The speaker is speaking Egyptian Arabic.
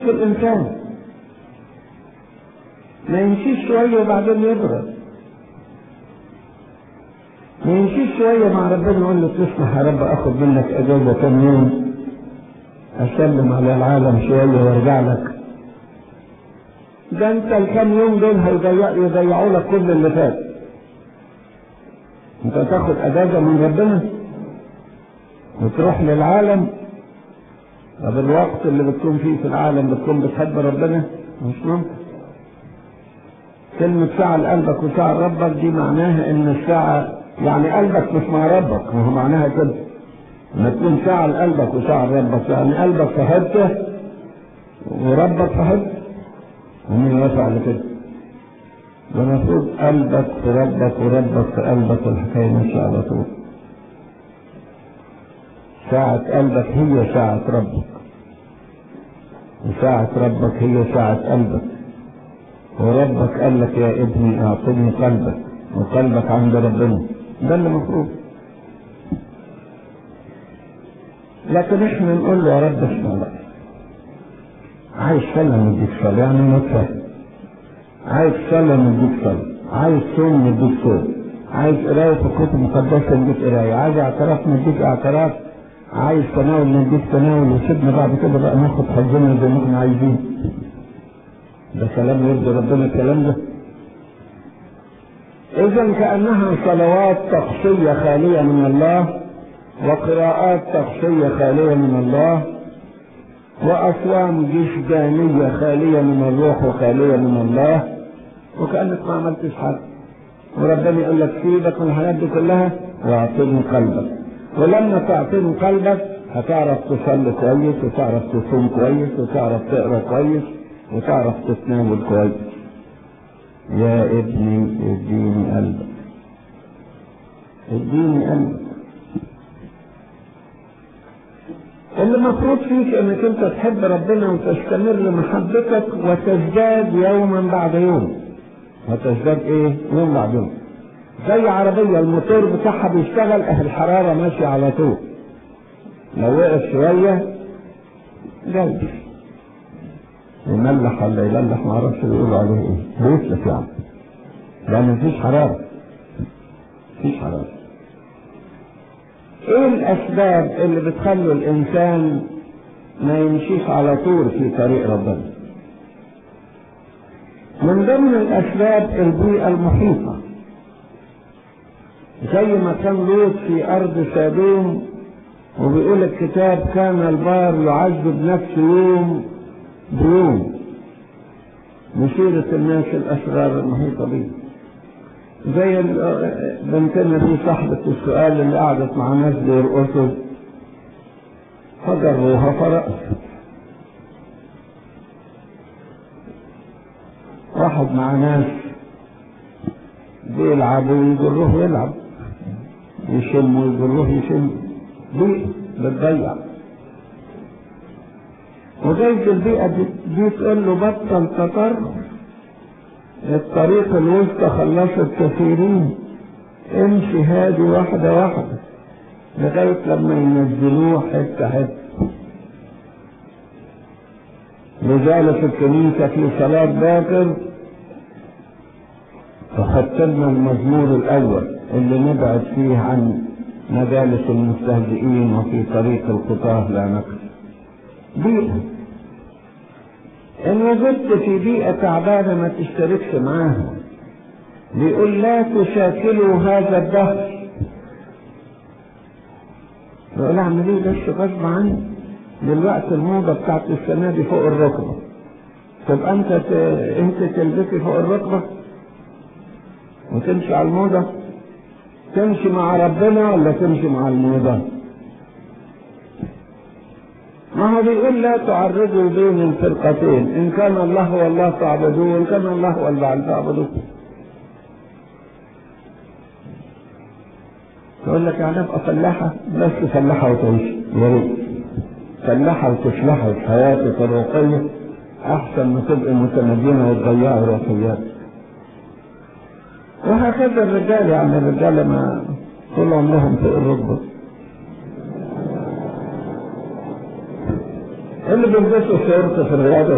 في الإنسان ما يمشيش شوية وبعدين يبرد ما يمشيش شوية مع ربنا يقول له تسمح يا رب اخد منك اجازة كم يوم اسلم على العالم شوية وارجع لك ده انت الكام يوم دول هيضيع يضيعوا لك كل اللي فات انت تاخد اجازة من ربنا وتروح للعالم طب الوقت اللي بتكون فيه في العالم بتكون بتحب ربنا مش ممكن كلمة ساعة لقلبك وساعة لربك دي معناها ان الساعة يعني قلبك مش مع ربك ما هو معناها كده لما تكون ساعة لقلبك وساعة لربك يعني قلبك في حتة وربك في حتة ومين يوافق على كده ده المفروض قلبك في ربك وربك في قلبك الحكاية ماشية على طول ساعة قلبك هي ساعة ربك وساعة ربك هي ساعة قلبك وربك قال لك يا ابني اعطني قلبك وقلبك عند ربنا ده اللي المفروض لكن احنا نقول له يا رب اسمع بقى عايز صلاة نديك صلاة يعني ما تفهم عايز صلاة نديك صلاة عايز صوم نديك صوم عايز قراية في الكتب المقدسة نديك قراية عايز اعتراف نديك اعتراف عايز تناول نديك تناول وسيبنا بعد كده بقى ناخد حظنا زي ما احنا عايزين ده كلام يرضي ربنا الكلام ده اذا كانها صلوات تقصيه خاليه من الله وقراءات تقصيه خاليه من الله واصوام جسدانيه خاليه من الروح وخاليه من الله وكانك ما عملتش حاجه وربنا يقول لك سيبك من الحاجات دي كلها واعطيني قلبك ولما تعطيني قلبك هتعرف تصلي كويس وتعرف تصوم كويس وتعرف تقرا كويس وتعرف تتناول كويس يا ابني اديني قلبك اديني قلبك اللي المفروض فيك انك انت تحب ربنا وتستمر محبتك وتزداد يوما بعد يوم وتزداد ايه يوم بعد يوم زي عربية الموتور بتاعها بيشتغل اهل الحرارة ماشية على طول لو وقف شوية جاي يملح ولا يللح ما اعرفش بيقولوا عليه ايه بيتلف يعني لان مفيش حرارة مفيش حرارة ايه الاسباب اللي بتخلي الانسان ما يمشيش على طول في طريق ربنا من ضمن الاسباب البيئة المحيطة زي ما كان لوط في ارض سادوم وبيقول الكتاب كان البار يعذب نفسه يوم بيوم مسيرة الناس الأشرار المحيطة به زي بنتنا دي صاحبة السؤال اللي قعدت مع ناس بيرقصوا فجروها فرقصت واحد مع ناس بيلعبوا ويجروه يلعب يشم ويجروه يشم دي بتضيع وجايز البيئة دي, دي تقول له بطل تطرف الطريق الوسطى خلصت كثيرين امشي هادي واحدة واحدة لغاية لما ينزلوه حتة حتة لذلك الكنيسة في صلاة باكر تحط لنا المزمور الأول اللي نبعد فيه عن مجالس المستهزئين وفي طريق الخطاه لا نكر بيئة إن وجدت في بيئة تعبانة ما تشتركش معاها بيقول لا تشاكلوا هذا الدهر بقول اعمل ايه بس غصب عني دلوقتي الموضة بتاعت السنة دي فوق الركبة طب انت ت... انت تلبسي فوق الركبة وتمشي على الموضة تمشي مع ربنا ولا تمشي مع الموضة ما هو بيقول لا تعرضوا بين الفرقتين ان كان الله هو الله تعبدوه وان كان الله هو البعل تعبدوه يقول لك يعني ابقى فلاحة بس فلاحة وتعيش يا ريت فلاحة وتفلحي في حياتك الروحية أحسن ما تبقي متمدنة وتضيعي روحيات وهكذا الرجال يعني الرجال ما طول عمرهم فوق الركبة اللي بيلبسوا شورت في الرياضة